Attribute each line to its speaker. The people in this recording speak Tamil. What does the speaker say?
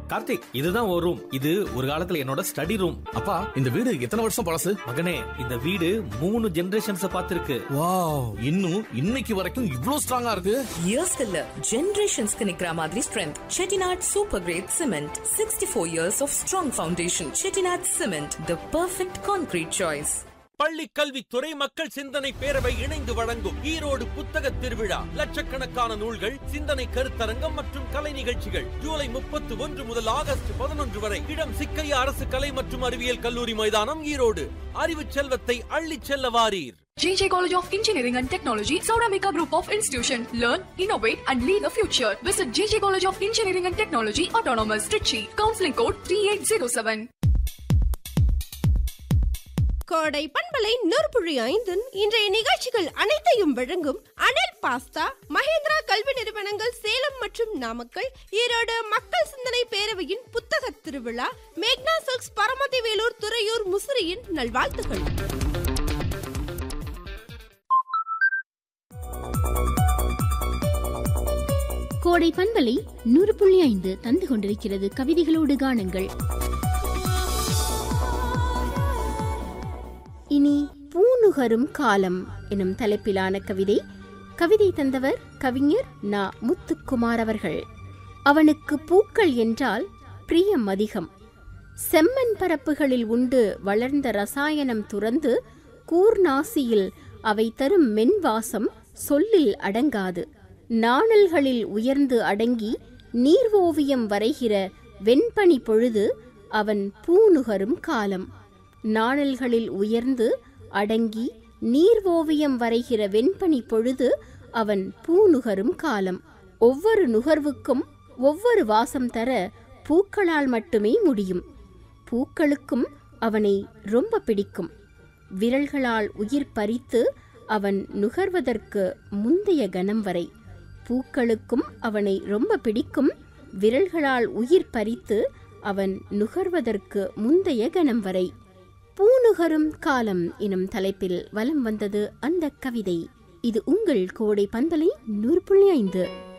Speaker 1: கார்த்திக் இதுதான் ஒரு ரூம் இது ஒரு காலத்துல என்னோட ஸ்டடி ரூம்
Speaker 2: அப்பா இந்த வீடு எத்தனை வருஷம் பழசு
Speaker 1: மகனே இந்த வீடு மூணு ஜெனரேஷன்ஸ் பார்த்திருக்கு
Speaker 2: வாவ் இன்னும் இன்னைக்கு வரைக்கும் இவ்ளோ ஸ்ட்ராங்கா இருக்கு
Speaker 3: இயர்ஸ் இல்ல ஜெனரேஷன்ஸ்க்கு நிக்கிற மாதிரி strength Chettinad super great cement sixty four years of strong foundation Chettinad cement the perfect concrete choice
Speaker 4: பள்ளி கல்வித்துறை மக்கள் சிந்தனை பேரவை இணைந்து வழங்கும் ஈரோடு புத்தக திருவிழா லட்சக்கணக்கான நூல்கள் சிந்தனை கருத்தரங்கம் மற்றும் கலை நிகழ்ச்சிகள் ஜூலை முப்பத்தி ஒன்று முதல் ஆகஸ்ட் பதினொன்று வரை இடம் சிக்கையா அரசு கலை மற்றும் அறிவியல் கல்லூரி மைதானம் ஈரோடு அறிவு செல்வத்தை அள்ளிச் செல்ல வாரீர்
Speaker 5: JJ College of Engineering and Technology, Sauramika Group of Institution. Learn, innovate, and lead the future. Visit JJ College of Engineering and Technology, Autonomous, Trichy. Counseling code 3807.
Speaker 6: கோடை பண்பலை நூற்புழி ஐந்தின் இன்றைய நிகழ்ச்சிகள் அனைத்தையும் வழங்கும் அனில் பாஸ்தா மகேந்திரா கல்வி நிறுவனங்கள் சேலம் மற்றும் நாமக்கல் ஈரோடு மக்கள் சிந்தனை பேரவையின் புத்தக திருவிழா மேக்னா சில்க்ஸ் பரமதி வேலூர் துறையூர் முசிறியின் நல்வாழ்த்துகள்
Speaker 7: கோடை பண்பலை நூறு புள்ளி ஐந்து தந்து கொண்டிருக்கிறது கவிதைகளோடு காணுங்கள் இனி பூநுகரும் காலம் எனும் தலைப்பிலான கவிதை கவிதை தந்தவர் கவிஞர் நா முத்துக்குமார் அவர்கள் அவனுக்கு பூக்கள் என்றால் பிரியம் அதிகம் செம்மண் பரப்புகளில் உண்டு வளர்ந்த ரசாயனம் துறந்து கூர்நாசியில் அவை தரும் மென்வாசம் சொல்லில் அடங்காது நாணல்களில் உயர்ந்து அடங்கி நீர்வோவியம் வரைகிற வெண்பனி பொழுது அவன் பூநுகரும் காலம் நாணல்களில் உயர்ந்து அடங்கி நீர்வோவியம் வரைகிற வெண்பனி பொழுது அவன் பூநுகரும் காலம் ஒவ்வொரு நுகர்வுக்கும் ஒவ்வொரு வாசம் தர பூக்களால் மட்டுமே முடியும் பூக்களுக்கும் அவனை ரொம்ப பிடிக்கும் விரல்களால் உயிர் பறித்து அவன் நுகர்வதற்கு முந்தைய கணம் வரை பூக்களுக்கும் அவனை ரொம்ப பிடிக்கும் விரல்களால் உயிர் பறித்து அவன் நுகர்வதற்கு முந்தைய கணம் வரை பூநுகரும் காலம் எனும் தலைப்பில் வலம் வந்தது அந்த கவிதை இது உங்கள் கோடை பண்பலை நூறு புள்ளி ஐந்து